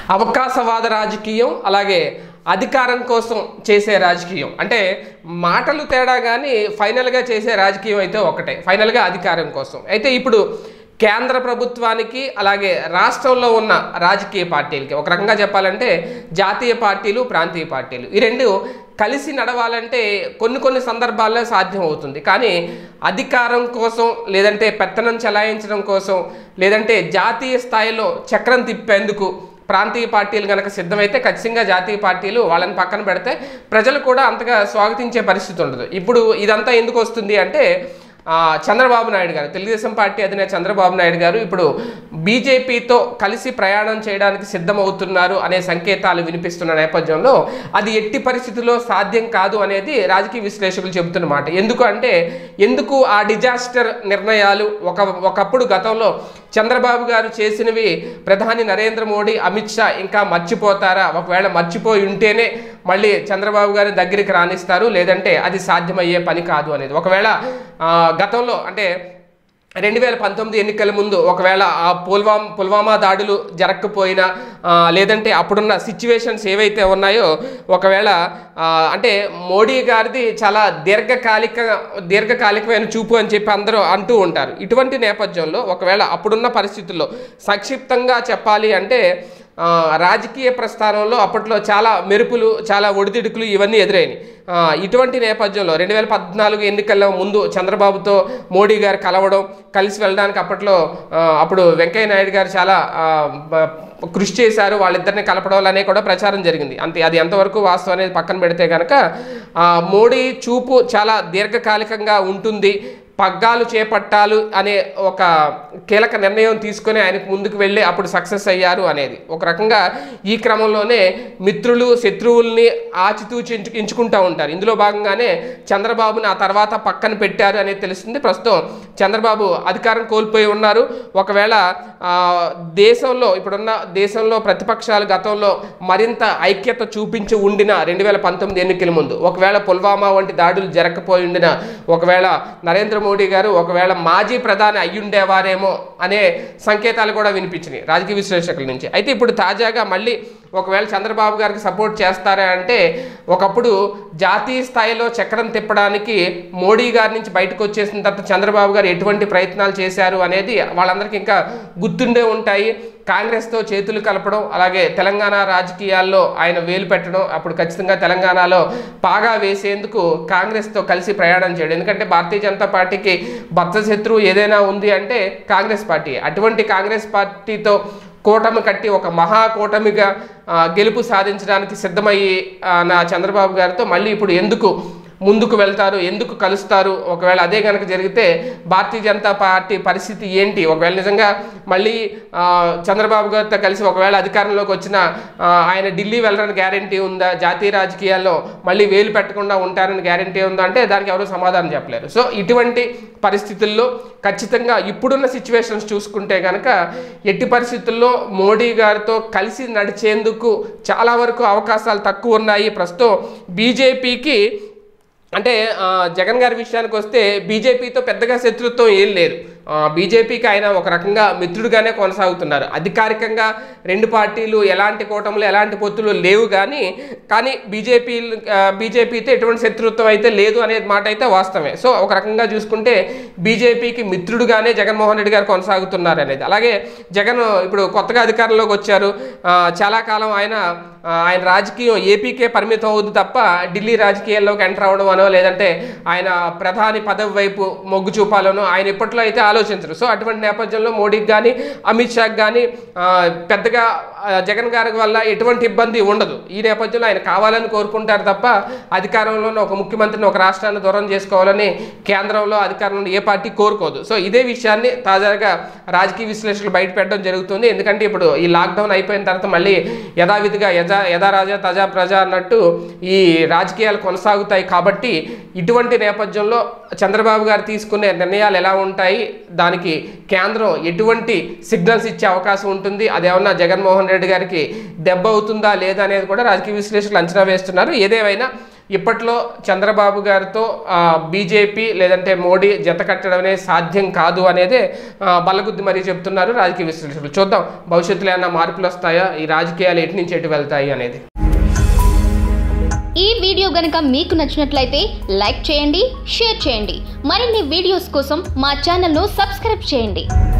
అవకాశవాద రాజకీయం అలాగే అధికారం కోసం చేసే రాజకీయం అంటే మాటలు తేడా కానీ ఫైనల్గా చేసే రాజకీయం అయితే ఒకటే ఫైనల్గా అధికారం కోసం అయితే ఇప్పుడు కేంద్ర ప్రభుత్వానికి అలాగే రాష్ట్రంలో ఉన్న రాజకీయ పార్టీలకి ఒక రకంగా చెప్పాలంటే జాతీయ పార్టీలు ప్రాంతీయ పార్టీలు ఈ రెండు కలిసి నడవాలంటే కొన్ని కొన్ని సందర్భాల్లో సాధ్యం అవుతుంది కానీ అధికారం కోసం లేదంటే పెత్తనం చెలాయించడం కోసం లేదంటే జాతీయ స్థాయిలో చక్రం తిప్పేందుకు ప్రాంతీయ పార్టీలు కనుక సిద్ధమైతే ఖచ్చితంగా జాతీయ పార్టీలు వాళ్ళని పక్కన పెడితే ప్రజలు కూడా అంతగా స్వాగతించే పరిస్థితి ఉండదు ఇప్పుడు ఇదంతా ఎందుకు వస్తుంది అంటే ఆ, చంద్రబాబు నాయుడు గారు తెలుగుదేశం పార్టీ అధినేత చంద్రబాబు నాయుడు గారు ఇప్పుడు బీజేపీతో కలిసి ప్రయాణం చేయడానికి సిద్ధమవుతున్నారు అనే సంకేతాలు వినిపిస్తున్న నేపథ్యంలో అది ఎట్టి పరిస్థితుల్లో సాధ్యం కాదు అనేది రాజకీయ విశ్లేషకులు చెబుతున్నమాట ఎందుకు అంటే ఎందుకు ఆ డిజాస్టర్ నిర్ణయాలు ఒక ఒకప్పుడు గతంలో చంద్రబాబు గారు చేసినవి ప్రధాని నరేంద్ర మోడీ అమిత్ షా ఇంకా మర్చిపోతారా ఒకవేళ మర్చిపోయి ఉంటేనే మళ్ళీ చంద్రబాబు గారి దగ్గరికి రాణిస్తారు లేదంటే అది సాధ్యమయ్యే పని కాదు అనేది ఒకవేళ ఆ, గతంలో అంటే రెండు వేల పంతొమ్మిది ఎన్నికల ముందు ఒకవేళ ఆ పుల్వామా పుల్వామా దాడులు జరగకపోయినా ఆ, లేదంటే అప్పుడున్న సిచ్యువేషన్స్ ఏవైతే ఉన్నాయో ఒకవేళ ఆ, అంటే మోడీ గారిది చాలా దీర్ఘకాలిక దీర్ఘకాలికమైన చూపు అని చెప్పి అందరూ అంటూ ఉంటారు ఇటువంటి నేపథ్యంలో ఒకవేళ అప్పుడున్న పరిస్థితుల్లో సంక్షిప్తంగా చెప్పాలి అంటే ఆ, రాజకీయ ప్రస్థానంలో అప్పట్లో చాలా మెరుపులు చాలా ఒడిదిడుకులు ఇవన్నీ ఎదురైనాయి ఆ, ఇటువంటి నేపథ్యంలో రెండు వేల పద్నాలుగు ఎన్నికల ముందు చంద్రబాబుతో మోడీ గారు కలవడం కలిసి వెళ్ళడానికి అప్పట్లో ఆ, అప్పుడు వెంకయ్య నాయుడు గారు చాలా ఆ, బ- కృషి చేశారు వాళ్ళిద్దరిని కలపడం అనే కూడా ప్రచారం జరిగింది అంతే అది ఎంతవరకు వాస్తవం అనేది పక్కన పెడితే కనుక ఆ, మోడీ చూపు చాలా దీర్ఘకాలికంగా ఉంటుంది పగ్గాలు చేపట్టాలు అనే ఒక కీలక నిర్ణయం తీసుకొని ఆయనకు ముందుకు వెళ్ళి అప్పుడు సక్సెస్ అయ్యారు అనేది ఒక రకంగా ఈ క్రమంలోనే మిత్రులు శత్రువుల్ని ఆచితూచి ఎంచు ఎంచుకుంటూ ఉంటారు ఇందులో భాగంగానే చంద్రబాబుని ఆ తర్వాత పక్కన పెట్టారు అనేది తెలుస్తుంది ప్రస్తుతం చంద్రబాబు అధికారం కోల్పోయి ఉన్నారు ఒకవేళ ఆ, దేశంలో ఇప్పుడున్న దేశంలో ప్రతిపక్షాలు గతంలో మరింత ఐక్యత చూపించి ఉండిన రెండు వేల పంతొమ్మిది ఎన్నికల ముందు ఒకవేళ పుల్వామా వంటి దాడులు జరగకపోయి ఉండిన ఒకవేళ నరేంద్ర మోడీ గారు ఒకవేళ మాజీ ప్రధాని అయ్యుండేవారేమో అనే సంకేతాలు కూడా వినిపించినాయి రాజకీయ విశ్లేషకుల నుంచి అయితే ఇప్పుడు తాజాగా మళ్ళీ ఒకవేళ చంద్రబాబు గారికి సపోర్ట్ చేస్తారా అంటే ఒకప్పుడు జాతీయ స్థాయిలో చక్రం తిప్పడానికి మోడీ గారి నుంచి బయటకు వచ్చేసిన తర్వాత చంద్రబాబు గారు ఎటువంటి ప్రయత్నాలు చేశారు అనేది వాళ్ళందరికీ ఇంకా గుర్తుండే ఉంటాయి కాంగ్రెస్తో చేతులు కలపడం అలాగే తెలంగాణ రాజకీయాల్లో ఆయన వేలు పెట్టడం అప్పుడు ఖచ్చితంగా తెలంగాణలో పాగా వేసేందుకు కాంగ్రెస్తో కలిసి ప్రయాణం చేయడం ఎందుకంటే భారతీయ జనతా పార్టీకి భర్త శత్రువు ఏదైనా ఉంది అంటే కాంగ్రెస్ పార్టీ అటువంటి కాంగ్రెస్ పార్టీతో కూటమి కట్టి ఒక మహా కూటమిగా ఆ, గెలుపు సాధించడానికి సిద్ధమయ్యి ఆ, నా చంద్రబాబు గారితో మళ్ళీ ఇప్పుడు ఎందుకు ముందుకు వెళ్తారు ఎందుకు కలుస్తారు ఒకవేళ అదే కనుక జరిగితే భారతీయ జనతా పార్టీ పరిస్థితి ఏంటి ఒకవేళ నిజంగా మళ్ళీ ఆ, చంద్రబాబు గారితో కలిసి ఒకవేళ అధికారంలోకి వచ్చిన ఆ, ఆయన ఢిల్లీ వెళ్ళడానికి గ్యారంటీ ఉందా జాతీయ రాజకీయాల్లో మళ్ళీ వేలు పెట్టకుండా ఉంటారని గ్యారంటీ ఉందా అంటే దానికి ఎవరు సమాధానం చెప్పలేరు సో ఇటువంటి పరిస్థితుల్లో ఖచ్చితంగా ఇప్పుడున్న సిచ్యువేషన్స్ చూసుకుంటే కనుక ఎట్టి పరిస్థితుల్లో మోడీ గారితో కలిసి నడిచేందుకు చాలా వరకు అవకాశాలు తక్కువ ఉన్నాయి ప్రస్తుతం బీజేపీకి అంటే ఆ, జగన్ గారి విషయానికి వస్తే బీజేపీతో పెద్దగా శత్రుత్వం ఏం లేదు ఆ, బీజేపీకి ఆయన ఒక రకంగా మిత్రుడుగానే కొనసాగుతున్నారు అధికారికంగా రెండు పార్టీలు ఎలాంటి కూటములు ఎలాంటి పొత్తులు లేవు కానీ కానీ బీజేపీ బీజేపీతో ఎటువంటి శత్రుత్వం అయితే లేదు అనే మాట అయితే వాస్తవమే సో ఒక రకంగా చూసుకుంటే బీజేపీకి మిత్రుడుగానే జగన్మోహన్ రెడ్డి గారు కొనసాగుతున్నారు అనేది అలాగే జగన్ ఇప్పుడు కొత్తగా అధికారంలోకి వచ్చారు ఆ, చాలా కాలం ఆయన ఆ, ఆయన రాజకీయం ఏపీకే పరిమితం అవుతుంది తప్ప ఢిల్లీ రాజకీయాల్లోకి ఎంటర్ అవ్వడం అనో లేదంటే ఆయన ప్రధాని పదవి వైపు మొగ్గు చూపాలనో ఆయన ఇప్పట్లో అయితే ఆలోచించరు సో అటువంటి నేపథ్యంలో మోడీకి కానీ అమిత్ షాకి కానీ ఆ, పెద్దగా ఆ, జగన్ గారి వల్ల ఎటువంటి ఇబ్బంది ఉండదు ఈ నేపథ్యంలో ఆయన కావాలని కోరుకుంటారు తప్ప అధికారంలో ఉన్న ఒక ముఖ్యమంత్రిని ఒక రాష్ట్రాన్ని దూరం చేసుకోవాలని కేంద్రంలో అధికారంలో ఏ పార్టీ కోరుకోదు సో ఇదే విషయాన్ని తాజాగా రాజకీయ విశ్లేషకులు బయట పెట్టడం జరుగుతుంది ఎందుకంటే ఇప్పుడు ఈ లాక్డౌన్ అయిపోయిన తర్వాత మళ్ళీ యథావిధిగా యథా యథా రాజా తజా ప్రజ అన్నట్టు ఈ రాజకీయాలు కొనసాగుతాయి కాబట్టి ఇటువంటి నేపథ్యంలో చంద్రబాబు గారు తీసుకునే నిర్ణయాలు ఎలా ఉంటాయి దానికి కేంద్రం ఎటువంటి సిగ్నల్స్ ఇచ్చే అవకాశం ఉంటుంది అదేమన్నా జగన్మోహన్ రెడ్డి గారికి దెబ్బ అవుతుందా లేదా అనేది కూడా రాజకీయ విశ్లేషకులు అంచనా వేస్తున్నారు ఏదేమైనా ఇప్పట్లో చంద్రబాబు గారితో బీజేపీ లేదంటే మోడీ జత కట్టడం అనేది సాధ్యం కాదు అనేదే ఆ, బల్లగుద్ది మరీ చెప్తున్నారు రాజకీయ విశ్లేషకులు చూద్దాం భవిష్యత్తులో ఏమైనా మార్పులు వస్తాయా ఈ రాజకీయాలు ఎటు నుంచి ఎటు వెళ్తాయి అనేది ఈ వీడియో గనుక మీకు నచ్చినట్లయితే లైక్ చేయండి షేర్ చేయండి మరిన్ని వీడియోస్ కోసం మా ఛానల్ను సబ్స్క్రైబ్ చేయండి